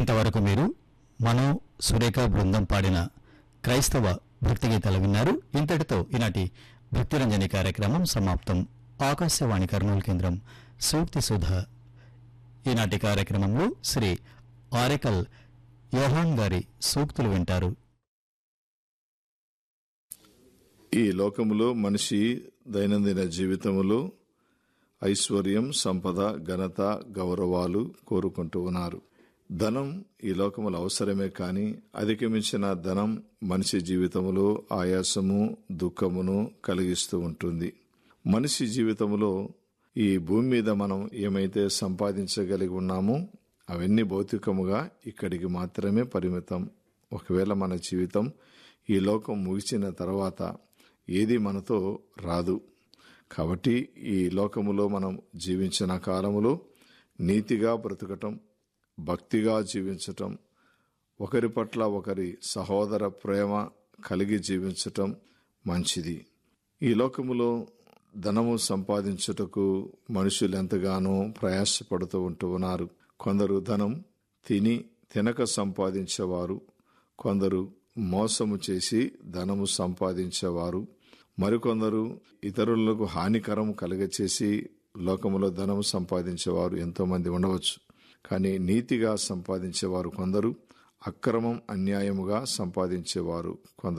ఇంతవరకు మీరు మనో సురేఖ బృందం పాడిన క్రైస్తవ భక్తి గీతాలు విన్నారు ఇంతటితో ఈనాటి భక్తిరంజని కార్యక్రమం సమాప్తం ఆకాశవాణి కర్నూలు కేంద్రం సూక్తి సుధ ఈనాటి కార్యక్రమంలో శ్రీ ఆరెకల్ యోహాన్ గారి సూక్తులు వింటారు ఈ లోకములో మనిషి దైనందిన జీవితములో ఐశ్వర్యం సంపద ఘనత గౌరవాలు కోరుకుంటూ ఉన్నారు ధనం ఈ లోకములో అవసరమే కానీ అధిగమించిన ధనం మనిషి జీవితములో ఆయాసము దుఃఖమును కలిగిస్తూ ఉంటుంది మనిషి జీవితములో ఈ భూమి మీద మనం ఏమైతే సంపాదించగలిగి ఉన్నామో అవన్నీ భౌతికముగా ఇక్కడికి మాత్రమే పరిమితం ఒకవేళ మన జీవితం ఈ లోకం ముగిసిన తర్వాత ఏది మనతో రాదు కాబట్టి ఈ లోకములో మనం జీవించిన కాలములో నీతిగా బ్రతకటం భక్తిగా జీవించటం ఒకరి పట్ల ఒకరి సహోదర ప్రేమ కలిగి జీవించటం మంచిది ఈ లోకములో ధనము సంపాదించుటకు మనుషులు ఎంతగానో ప్రయాసపడుతూ ఉంటూ ఉన్నారు కొందరు ధనం తిని తినక సంపాదించేవారు కొందరు మోసము చేసి ధనము సంపాదించేవారు మరికొందరు ఇతరులకు హానికరం కలుగచేసి లోకములో ధనము సంపాదించేవారు ఎంతో మంది ఉండవచ్చు కానీ నీతిగా సంపాదించేవారు కొందరు అక్రమం అన్యాయముగా సంపాదించేవారు కొందరు